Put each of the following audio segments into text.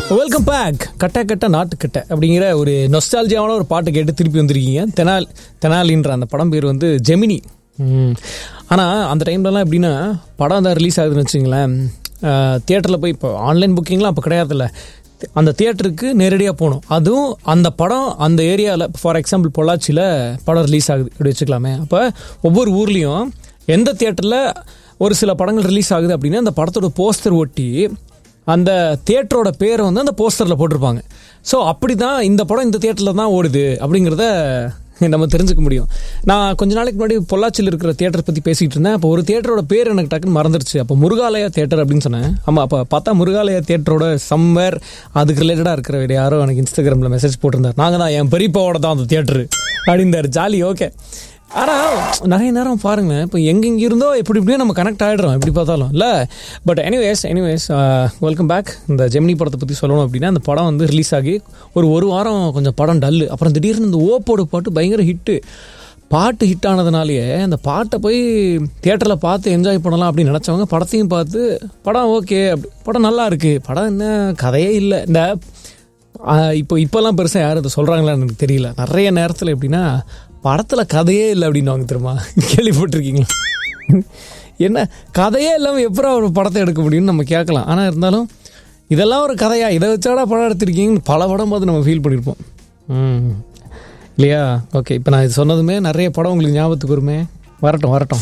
Welcome back கட்ட கட்ட நாட்டுக்கட்ட அப்படிங்கிற ஒரு நொஸ்டாலஜியான ஒரு பாட்டை கேட்டு திருப்பி வந்திருக்கீங்க தெனால் தெனாலின்ற அந்த படம் பேர் வந்து ஜெமினி ம். ஆனால் அந்த டைம்லலாம் எப்படின்னா படம் தான் ரிலீஸ் ஆகுதுன்னு வச்சுங்களேன் தியேட்டரில் போய் இப்போ ஆன்லைன் புக்கிங்லாம் அப்போ கிடையாதுல்ல அந்த தியேட்டருக்கு நேரடியாக போகணும் அதுவும் அந்த படம் அந்த ஏரியாவில் ஃபார் எக்ஸாம்பிள் பொள்ளாச்சியில் படம் ரிலீஸ் ஆகுது இப்படி வச்சுக்கலாமே அப்போ ஒவ்வொரு ஊர்லேயும் எந்த தியேட்டரில் ஒரு சில படங்கள் ரிலீஸ் ஆகுது அப்படின்னா அந்த படத்தோட போஸ்டர் ஒட்டி அந்த தியேட்டரோட பேரை வந்து அந்த போஸ்டரில் போட்டிருப்பாங்க ஸோ அப்படி தான் இந்த படம் இந்த தியேட்டரில் தான் ஓடுது அப்படிங்கிறத நம்ம தெரிஞ்சுக்க முடியும் நான் கொஞ்ச நாளைக்கு முன்னாடி பொள்ளாச்சியில் இருக்கிற தியேட்டர் பற்றி பேசிகிட்டு இருந்தேன் அப்போ ஒரு தியேட்டரோட பேர் எனக்கு டக்குன்னு மறந்துருச்சு அப்போ முருகாலயா தியேட்டர் அப்படின்னு சொன்னேன் ஆமாம் அப்போ பார்த்தா முருகாலயா தியேட்டரோட சம்மர் அதுக்கு ரிலேட்டடாக இருக்கிற வேறு யாரோ எனக்கு இன்ஸ்டாகிராமில் மெசேஜ் போட்டிருந்தார் நாங்கள் தான் என் பெரியப்பாவோட தான் அந்த தியேட்டரு அப்படின்றார் ஜாலி ஓகே ஆனால் நிறைய நேரம் பாருங்க இப்போ எங்கெங்க இருந்தோ எப்படி இப்படியோ நம்ம கனெக்ட் ஆகிடுறோம் எப்படி பார்த்தாலும் இல்லை but anyways anyways welcome back இந்த ஜெமினி படத்தை பற்றி சொல்லணும் அப்படின்னா அந்த படம் வந்து ரிலீஸ் ஆகி ஒரு ஒரு வாரம் கொஞ்சம் படம் டல்லு அப்புறம் திடீர்னு இந்த ஓப்போட பாட்டு பயங்கர ஹிட்டு பாட்டு ஹிட் ஆனதுனாலேயே அந்த பாட்டை போய் தியேட்டரில் பார்த்து என்ஜாய் பண்ணலாம் அப்படின்னு நினச்சவங்க படத்தையும் பார்த்து படம் ஓகே அப்படி படம் நல்லா இருக்கு படம் என்ன கதையே இல்லை இந்த ஆஹ் இப்போ இப்போல்லாம் பெருசாக யாரும் இதை சொல்கிறாங்களான்னு எனக்கு தெரியல நிறைய நேரத்தில் எப்படின்னா படத்தில் கதையே இல்லை அப்படின்னு வாங்க தெரியுமா கேள்விப்பட்டிருக்கீங்களா என்ன கதையே இல்லாமல் எப்பறம் ஒரு படத்தை எடுக்க முடியும்னு நம்ம கேட்கலாம் ஆனால் இருந்தாலும் இதெல்லாம் ஒரு கதையா இதை வச்சாடா படம் எடுத்திருக்கீங்கன்னு பல படம் பார்த்து நம்ம ஃபீல் பண்ணியிருப்போம் ம் இல்லையா ஓகே இப்போ நான் இது சொன்னதுமே நிறைய படம் உங்களுக்கு ஞாபகத்துக்கு வருமே வரட்டும் வரட்டும்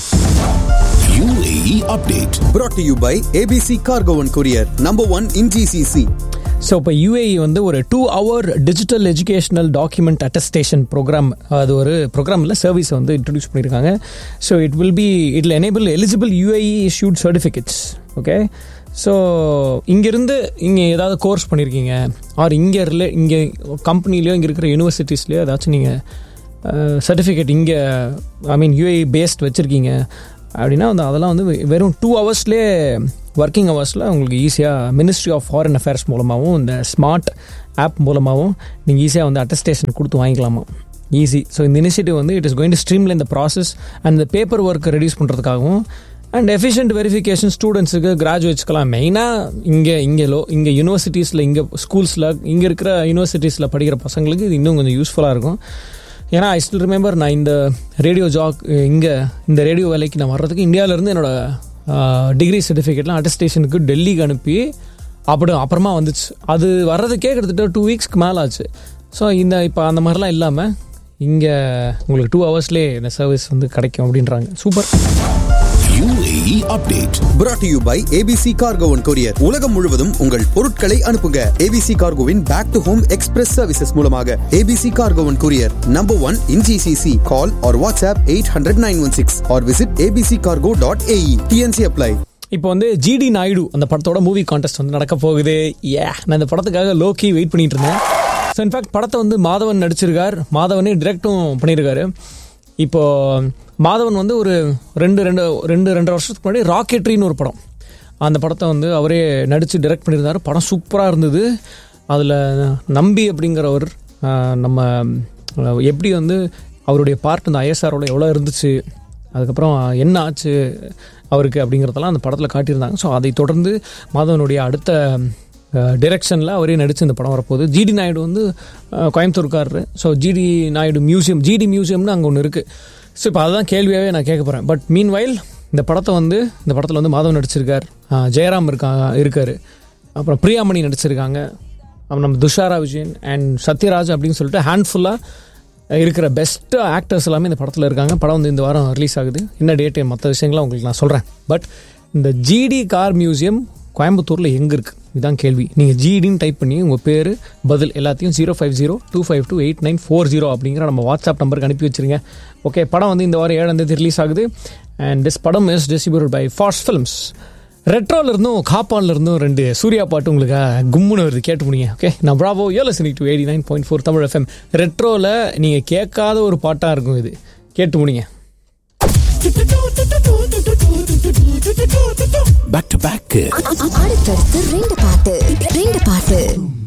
UAE update. brought to you by ABC Cargo and Courier, number one in GCC. So இப்போ யூஏஇ வந்து ஒரு two hour digital educational document attestation program அது ஒரு ப்ரோக்ராமில் சர்வீஸ் வந்து இன்ட்ரடியூஸ் பண்ணியிருக்காங்க ஸோ இட் வில் பி இட்ல enable eligible UAE issued certificates okay so இங்கேருந்து இங்கே ஏதாவது கோர்ஸ் பண்ணியிருக்கீங்க ஆர் இங்கே ரிலே இங்கே கம்பெனிலையோ இங்கே இருக்கிற யூனிவர்சிட்டிஸ்லையோ ஏதாச்சும் நீங்கள் சர்டிஃபிகேட் இங்கே ஐ மீன் யூஏஇ பேஸ்ட் வச்சுருக்கீங்க அப்படின்னா வந்து அதெல்லாம் வந்து வெறும் டூ ஹவர்ஸ்லேயே ஒர்க்கிங் ஹவர்ஸில் உங்களுக்கு ஈஸியாக மினிஸ்ட்ரி ஆஃப் ஃபாரின் அஃபேர்ஸ் மூலமாகவும் இந்த ஸ்மார்ட் ஆப் மூலமாகவும் நீங்கள் ஈஸியாக வந்து அட்டஸ்டேஷன் கொடுத்து வாங்கிக்கலாமா ஈஸி ஸோ இந்த இனிஷியேட்டிவ் வந்து இட் இஸ் கோயிங் டு ஸ்ட்ரீம்ல இந்த ப்ராசஸ் அண்ட் இந்த பேப்பர் ஒர்க்கை ரெடியூஸ் பண்ணுறதுக்காகவும் அண்ட் எஃபிஷியன்ட் வெரிஃபிகேஷன் ஸ்டூடெண்ட்ஸுக்கு கிராஜுவேட்ஸ்க்கெல்லாம் மெயினாக இங்கே இங்கே லோ இங்கே யூனிவர்சிட்டிஸில் இங்கே ஸ்கூல்ஸில் இங்கே இருக்கிற யூனிவர்சிட்டிஸில் படிக்கிற பசங்களுக்கு இது இன்னும் கொஞ்சம் யூஸ்ஃபுல்லாக இருக்கும் ஏன்னா ஐ ஸ்டில் ரிமெம்பர் நான் இந்த ரேடியோ ஜாக் இங்கே இந்த ரேடியோ வேலைக்கு நான் வர்றதுக்கு இந்தியாவிலேருந்து என்னோட டிகிரி சர்டிஃபிகேட்லாம் அட்டஸ்டேஷனுக்கு டெல்லிக்கு அனுப்பி அப்படி அப்புறமா வந்துச்சு அது வர்றதுக்கே கிட்டத்தட்ட டூ வீக்ஸ்க்கு மேலே ஆச்சு ஸோ இந்த இப்போ அந்த மாதிரிலாம் இல்லாமல் இங்கே உங்களுக்கு டூ ஹவர்ஸ்லேயே இந்த சர்வீஸ் வந்து கிடைக்கும் அப்படின்றாங்க super UAE update. brought to you by ABC Cargo and Courier. உலகம் முழுவதும் உங்கள் பொருட்களை அனுப்புங்க ABC Cargoவின் back to home express services மூலமாக ABC Cargo and Courier, number one in GCC. Call or WhatsApp 800-916 or visit abccargo.ae. TNC apply. இப்போ வந்து GT Naidu அந்த படத்தோட மூவி கான்டெஸ்ட் வந்து நடக்க போகுது ஏ நான் இந்த படத்துக்காக லோக்கி வெயிட் பண்ணிட்டு இருந்தேன் ஸோ இன்ஃபேக்ட் படத்தை வந்து மாதவன் நடிச்சிருக்கார் மாதவனே டிரெக்டும் பண்ணியிருக்காரு இப்போ மாதவன் வந்து ஒரு ரெண்டு ரெண்டு ரெண்டு ரெண்டரை வருஷத்துக்கு முன்னாடி ராக்கெட்ரின்னு ஒரு படம் அந்த படத்தை வந்து அவரே நடித்து டைரக்ட் பண்ணியிருந்தார் படம் சூப்பராக இருந்தது அதில் நம்பி அப்படிங்கிறவர் ஆஹ், நம்ம ஆஹ், எப்படி வந்து அவருடைய பார்ட் இந்த ஐஎஸ்ஆரோட எவ்வளோ இருந்துச்சு அதுக்கப்புறம் என்ன ஆச்சு அவருக்கு அப்படிங்கிறதெல்லாம் அந்த படத்தில் காட்டியிருந்தாங்க ஸோ அதை தொடர்ந்து மாதவனுடைய அடுத்த டிரெக்ஷனில் அவரே நடித்து இந்த படம் வரப்போகுது ஜிடி நாயுடு வந்து அஹ், கோயம்புத்தூர்காரரு so GD Naidu museum GD மியூசியம்னு அங்கே ஒன்று இருக்குது ஸோ இப்போ அதுதான் கேள்வியாகவே நான் கேட்க போகிறேன் பட் மீன் வயல் இந்த படத்தை வந்து இந்த படத்தில் வந்து மாதவன் நடிச்சிருக்கார் அஹ், ஜெயராம் இருக்கா இருக்கார் அப்புறம் பிரியாமணி நடிச்சிருக்காங்க அப்புறம் நம்ம துஷாரா விஜயன் அண்ட் சத்யராஜ் அப்படின்னு சொல்லிட்டு ஹேண்ட்ஃபுல்லாக இருக்கிற பெஸ்ட் ஆக்டர்ஸ் எல்லாமே இந்த படத்தில் இருக்காங்க படம் வந்து இந்த வாரம் ரிலீஸ் ஆகுது என்ன டேட்டு மற்ற விஷயங்கள்லாம் உங்களுக்கு நான் சொல்கிறேன் பட் இந்த ஜிடி கார் மியூசியம் கோயம்புத்தூரில் எங்கே இருக்குது இதுதான் கேள்வி நீங்கள் ஜிடின்னு டைப் பண்ணி உங்கள் பேர் பதில் எல்லாத்தையும் zero five zero two five two eight nine four zero அப்படிங்கிற நம்ம வாட்ஸ்அப் நம்பருக்கு அனுப்பி வச்சிருங்க ஓகே படம் வந்து இந்த வாரம் ஏழாம் தேதி ரிலீஸ் ஆகுது அண்ட் திஸ் படம் is distribute by fast films ரெட்ரோல இருந்தும் காப்பான்ல இருந்தும் ரெண்டு சூர்யா பாட்டு உங்களுக்கு கும்முன்னு வருது கேட்டு முடியுங்க ஓகே நான் ப்ராவோ ஏழு சினிக் two eighty nine point four Tamil FM ரெட்ரோல நீங்க கேட்காத ஒரு பாட்டா இருக்கும் இது கேட்டு முடியுங்க Back to back. அடுத்தடுத்து ரெண்டு பாட்டு ரெண்டு பாட்டு